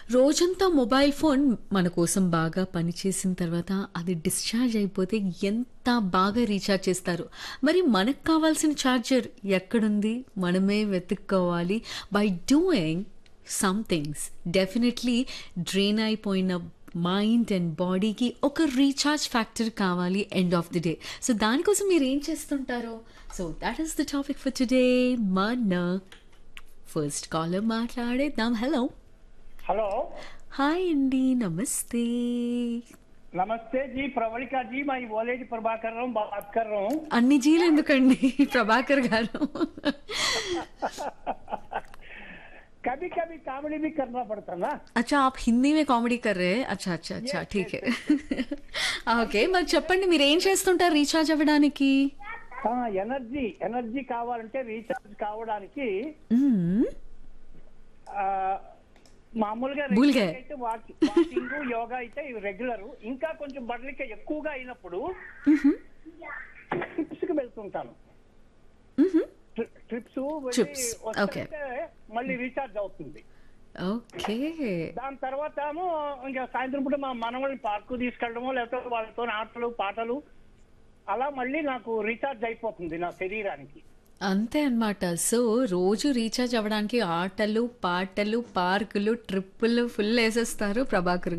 రోజంతా mobile phone మన కోసం బాగా పనిచేసిన తర్వాత అది డిశ్చార్జ్ అయిపోతే ఎంత బాగా రీఛార్జ్ చేస్తారు మరి మనకు కావాల్సిన ఛార్జర్ ఎక్కడుంది మనమే వెతుక్కోవాలి by doing some things definitely drain అయిపోయిన మైండ్ అండ్ బాడీకి ఒక రీఛార్జ్ ఫ్యాక్టర్ కావాలి end of the day so దానికోసం మీరు ఏం చేస్తుంటారో so that is the topic for today మన ఫస్ట్ కాలర్ మాట్లాడేద్దాం హలో हेलो హాయ్ అండి నమస్తే नमस्ते जी प्रवళిका जी मैं बोले जी प्रभाकर रहा हूँ बात कर रहा हूँ అన్ని జీలు ఎందుకండి ప్రభాకర్ గారు कभी कभी कॉमेडी भी करना पड़ता ना అచ్చా ఆప్ హిందీ మే కామెడీ కర్ రే అచ్చా అచ్చా అచ్చా ఠీక్ హే ఓకే మరి చెప్పండి మీరు ఏం చేస్తుంటారు రీఛార్జ్ అవ్వడానికి ఆ, ఎనర్జీ ఎనర్జీ కావాలంటే రీఛార్జ్ కావడానికి మ్మ్. ఆ, మామూలుగా భూల్ regular గయే. అయితే వాకి- వాకింగ్ యోగా అయితే రెగ్యులర్ ఇంకా కొంచెం బడలిక ఎక్కువగా అయినప్పుడు ట్రిప్స్ కి వెళ్తుంటాను ట్రి- ట్రిప్స్ వెళ్ళి Trips, okay. వస్తుంటే మళ్ళీ రీఛార్జ్ అవుతుంది ఓకే దాని తర్వాత ఏమో ఇంకా సాయంత్రం పూట మా మనవల్ని పార్కు తీసుకెళ్ళడమో లేకపోతే వాళ్ళతో ఆటలు పాటలు అలా మళ్ళీ నాకు రీఛార్జ్ అయిపోతుంది నా శరీరానికి అంతే అన్నమాట సో రోజు రీఛార్జ్ అవ్వడానికి ఆటలు పాటలు పార్కులు ట్రిప్పులు ఫుల్ వేసేస్తారు ప్రభాకర్